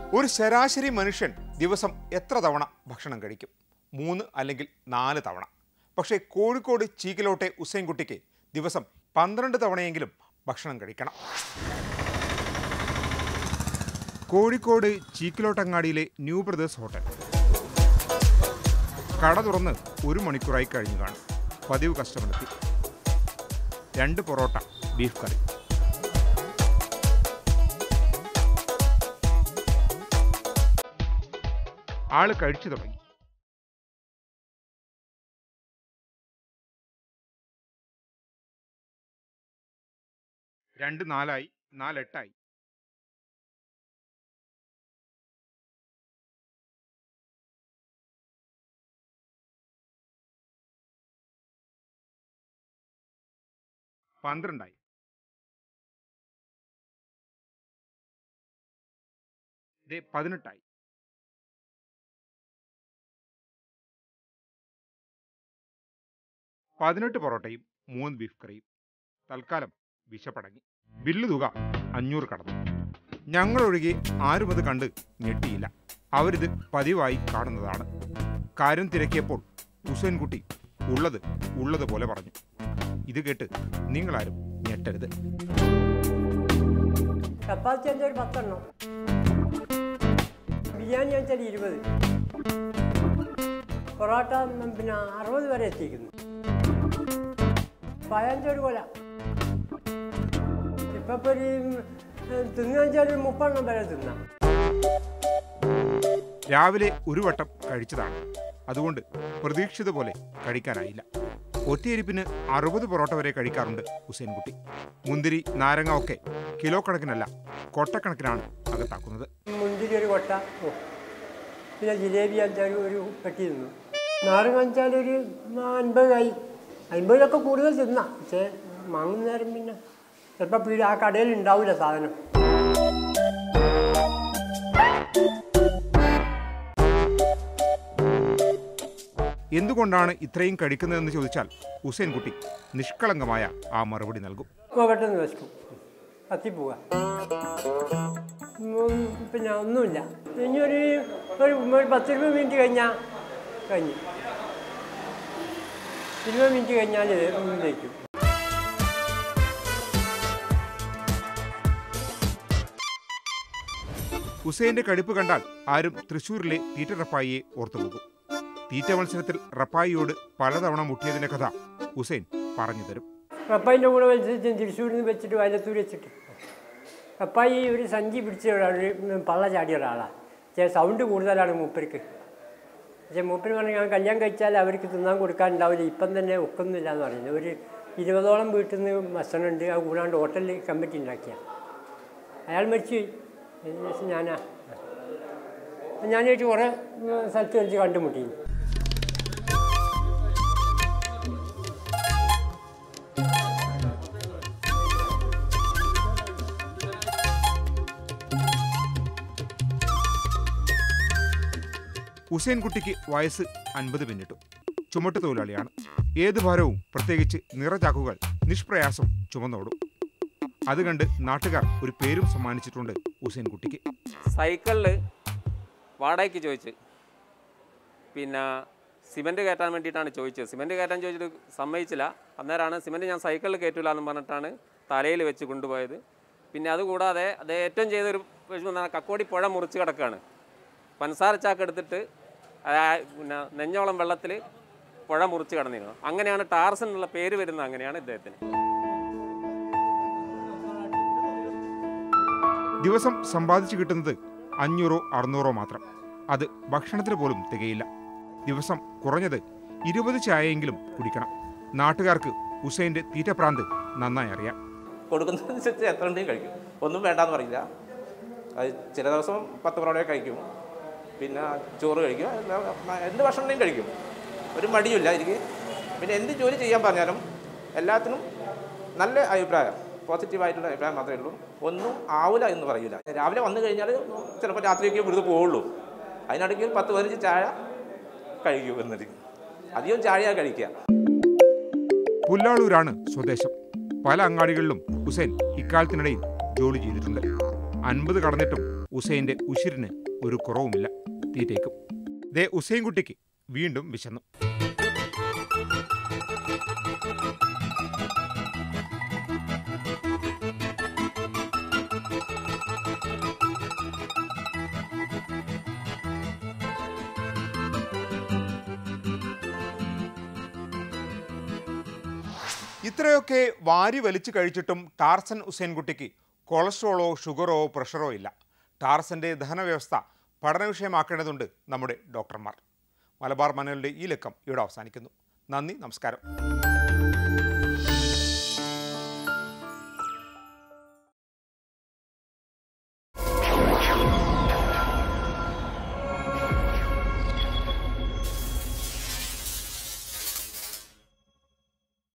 ഒരു ശരാശരി മനുഷ്യൻ ദിവസം എത്ര തവണ ഭക്ഷണം കഴിക്കും മൂന്ന് അല്ലെങ്കിൽ നാല് തവണ പക്ഷേ കോഴിക്കോട് ചീക്കിലോട്ടെ ഉസൈൻകുട്ടിക്ക് ദിവസം പന്ത്രണ്ട് തവണയെങ്കിലും ഭക്ഷണം കഴിക്കണം കോഴിക്കോട് ചീക്കിലോട്ടങ്ങാടിയിലെ ന്യൂ ബ്രദേഴ്സ് ഹോട്ടൽ കട തുറന്ന് ഒരു മണിക്കൂറായി കഴിഞ്ഞു കാണും പതിവ് കസ്റ്റമർ എത്തി രണ്ട് പൊറോട്ട ബീഫ് കറി ആള് കഴിച്ചു തുടങ്ങി രണ്ട് നാലായി നാലെട്ടായി പന്ത്രണ്ടായി ദേ പതിനെട്ടായി പതിനെട്ട് പൊറോട്ടയും മൂന്ന് ബീഫ് കറിയും തൽക്കാലം വിശപ്പടങ്ങി ബില്ല് തുക അഞ്ഞൂറ് കടന്നു ഞങ്ങളൊഴികെ ആരും അത് കണ്ട് ഞെട്ടിയില്ല അവരിത് പതിവായി കാണുന്നതാണ് കാര്യം തിരക്കിയപ്പോൾ ഹുസൈൻകുട്ടി ഉള്ളത് ഉള്ളതുപോലെ പറഞ്ഞു ഇത് കേട്ട് നിങ്ങളാരും ഞെട്ടരുത് ചപ്പാത്തി വെച്ചാൽ ഒരു പത്തെണ്ണം ബിരിയാണി വെച്ചാൽ ഇരുപത് പൊറോട്ട ഉം, പിന്നെ അറുപത് വരെ എത്തിക്കുന്നു പതിനഞ്ചൊരു കൊല ഇപ്പം ഇപ്പോൾ ഒരു തിന്നു വെച്ചാൽ ഒരു മുപ്പെണ്ണം വരെ തിന്നാം രാവിലെ ഒരു വട്ടം കഴിച്ചതാണ് അതുകൊണ്ട് പ്രതീക്ഷിത പോലെ കഴിക്കാനായില്ല ഒറ്റയിരിപ്പിന് അറുപത് പൊറോട്ട വരെ കഴിക്കാറുണ്ട് ഹുസൈൻകുട്ടി മുന്തിരി നാരങ്ങ ഒക്കെ കിലോ കണക്കിനല്ല കൊട്ടക്കണക്കിനാണ് അകത്താക്കുന്നത് മുന്തിരി ഒരു കൊട്ട ഓ. പിന്നെ ജിലേബി വെച്ചാൽ ഒരു പെട്ടി തിന്നു നാരങ്ങ വെച്ചാൽ ഒരു അൻപതായി അൻപതൊക്കെ കൂടുതൽ തിന്നാം പക്ഷേ വാങ്ങുന്നേരം പിന്നെ ചിലപ്പോൾ പീടി ആ കടയിൽ ഉണ്ടാവില്ല സാധനം എന്തുകൊണ്ടാണ് ഇത്രയും കഴിക്കുന്നതെന്ന് ചോദിച്ചാൽ ഹുസൈൻകുട്ടി നിഷ്കളങ്കമായ ആ മറുപടി നൽകും ഇപ്പോൾ പെട്ടെന്ന് വെച്ചിട്ടു കത്തിപ്പോവുക ഉം, പിന്നെ ഒന്നുമില്ല ഇനി ഒരു ഒരു ഒരു പത്ത് ഇരുപത് മിനിറ്റ് കഴിഞ്ഞാൽ കഴിഞ്ഞു ഇരുപത് മിനിറ്റ് കഴിഞ്ഞാൽ ഉള്ളിലേക്കും ഹുസൈന്റെ കടുപ്പ് കണ്ടാൽ ആരും തൃശൂരിലെ തീറ്റ റപ്പായിയെ ഓർത്തുപോകും തീറ്റ മത്സരത്തിൽ റപ്പായിയോട് പലതവണ മുട്ടിയതിന്റെ കഥ ഹുസൈൻ പറഞ്ഞു തരും പപ്പായിൻ്റെ കൂടെ വെച്ചിട്ട് തൃശ്ശൂരിൽ നിന്ന് വെച്ചിട്ട് വയലത്തൂർ വെച്ചിട്ട് പപ്പായി ഒരു സഞ്ചി പിടിച്ച ഒരാൾ ഒരു പള്ള ചാടിയ ഒരാളാണ് പക്ഷേ സൗണ്ട് കൂടുതലാണ് മൂപ്പർക്ക് പക്ഷേ മൂപ്പര് പറഞ്ഞു ഞാൻ കല്യാണം കഴിച്ചാൽ അവർക്ക് തിന്നാൻ കൊടുക്കാനുണ്ടാവില്ല ഇപ്പം തന്നെ ഒക്കുന്നില്ല എന്ന് പറയുന്നത് ഒരു ഇരുപതോളം വീട്ടിൽ നിന്ന് ഭക്ഷണമുണ്ട് ആ കൂടാണ്ട് ഹോട്ടലിൽ കമ്മിറ്റി ഉണ്ടാക്കിയ അയാൾ മരിച്ചു പോയി അതിന് ശേഷം ഞാനാ ഞാനായിട്ട് കുറേ ഉം, സ്ഥലത്ത് വെച്ച് കണ്ടുമുട്ടി ഹുസൈൻകുട്ടിക്ക് വയസ്സ് അൻപത് പിന്നിട്ടു ചുമട്ട് തൊഴിലാളിയാണ് ഏത് ഭാരവും പ്രത്യേകിച്ച് നിറചാക്കുകൾ നിഷ്പ്രയാസം ചുമന്നോടും അത് കണ്ട് നാട്ടുകാർ ഒരു പേരും സമ്മാനിച്ചിട്ടുണ്ട് ഹുസൈൻകുട്ടിക്ക് സൈക്കിളിൽ വാടകയ്ക്ക് ചോദിച്ച് പിന്നെ സിമൻറ്റ് കയറ്റാൻ വേണ്ടിയിട്ടാണ് ചോദിച്ചത് സിമൻറ്റ് കയറ്റാൻ ചോദിച്ചിട്ട് സമ്മതിച്ചില്ല അന്നേരമാണ് സിമൻറ്റ് ഞാൻ സൈക്കിളിൽ കയറ്റില്ല എന്ന് പറഞ്ഞിട്ടാണ് തലയിൽ വെച്ച് കൊണ്ടുപോയത് പിന്നെ അതുകൂടാതെ അത് ഏറ്റവും ചെയ്തൊരു വിഷമം എന്ന് പറഞ്ഞാൽ കക്കോടി പുഴ മുറിച്ച് കിടക്കുകയാണ് പഞ്ചസാര ചാക്ക് എടുത്തിട്ട് ആ പിന്നെ നെഞ്ഞോളം വെള്ളത്തിൽ പുഴ മുറിച്ച് കിടന്നിരുന്നു അങ്ങനെയാണ് ടാർസൻ എന്നുള്ള പേര് വരുന്നത് അങ്ങനെയാണ് ഇദ്ദേഹത്തിന് ദിവസം സമ്പാദിച്ചു കിട്ടുന്നത് അഞ്ഞൂറോ അറുന്നൂറോ മാത്രം അത് ഭക്ഷണത്തിന് പോലും തികയില്ല ദിവസം കുറഞ്ഞത് ഇരുപത് ചായയെങ്കിലും കുടിക്കണം നാട്ടുകാർക്ക് ഹുസൈന്റെ തീറ്റപ്രാന്ത് നന്നായി അറിയാം കൊടുക്കുന്നതനുസരിച്ച് എത്ര ഉണ്ടെങ്കിലും കഴിക്കും ഒന്നും വേണ്ടാന്ന് പറയില്ല അത് ചില ദിവസം പത്ത് പൊറോട്ടയൊക്കെ കഴിക്കും പിന്നെ ചോറ് കഴിക്കും എല്ലാ- എന്ത് ഭക്ഷണം ഉണ്ടെങ്കിലും കഴിക്കും ഒരു മടിയില്ല എനിക്ക് പിന്നെ എന്ത് ജോലി ചെയ്യാൻ പറഞ്ഞാലും എല്ലാത്തിനും നല്ല അഭിപ്രായം പോസിറ്റീവായിട്ടുള്ള അഭിപ്രായം മാത്രമേ ഉള്ളൂ ഒന്നും ആവില്ല എന്ന് പറയില്ല രാവിലെ വന്നു കഴിഞ്ഞാൽ ചിലപ്പോൾ രാത്രിയൊക്കെ ഇവിടുന്ന് പോവുള്ളൂ അതിനിടയ്ക്ക് ഒരു പത്ത് പതിനഞ്ച് ചായ കഴിക്കും എന്നിട്ട് അധികം ചായയാണ് കഴിക്കുക പുല്ലാളൂരാണ് സ്വദേശം പല അങ്ങാടികളിലും ഹുസൈൻ ഇക്കാലത്തിനിടയിൽ ജോലി ചെയ്തിട്ടുണ്ട് അൻപത് കടന്നിട്ടും ഉസൈൻ്റെ ഉശിരിന് ഒരു കുറവുമില്ല തീറ്റയ്ക്കും ദേ ഉസൈൻ കുട്ടിക്ക് വീണ്ടും വിശന്നു ഇത്രയൊക്കെ വാരി വലിച്ചു കഴിച്ചിട്ടും ടാർസൻ ഉസൈൻകുട്ടിക്ക് കൊളസ്ട്രോളോ ഷുഗറോ പ്രഷറോ ഇല്ല ടാർസന്റെ ദഹനവ്യവസ്ഥ പഠന വിഷയമാക്കേണ്ടതുണ്ട് നമ്മുടെ ഡോക്ടർമാർ മലബാർ മനോലിൻ്റെ ഈ ലക്കം ഇവിടെ അവസാനിക്കുന്നു നന്ദി നമസ്കാരം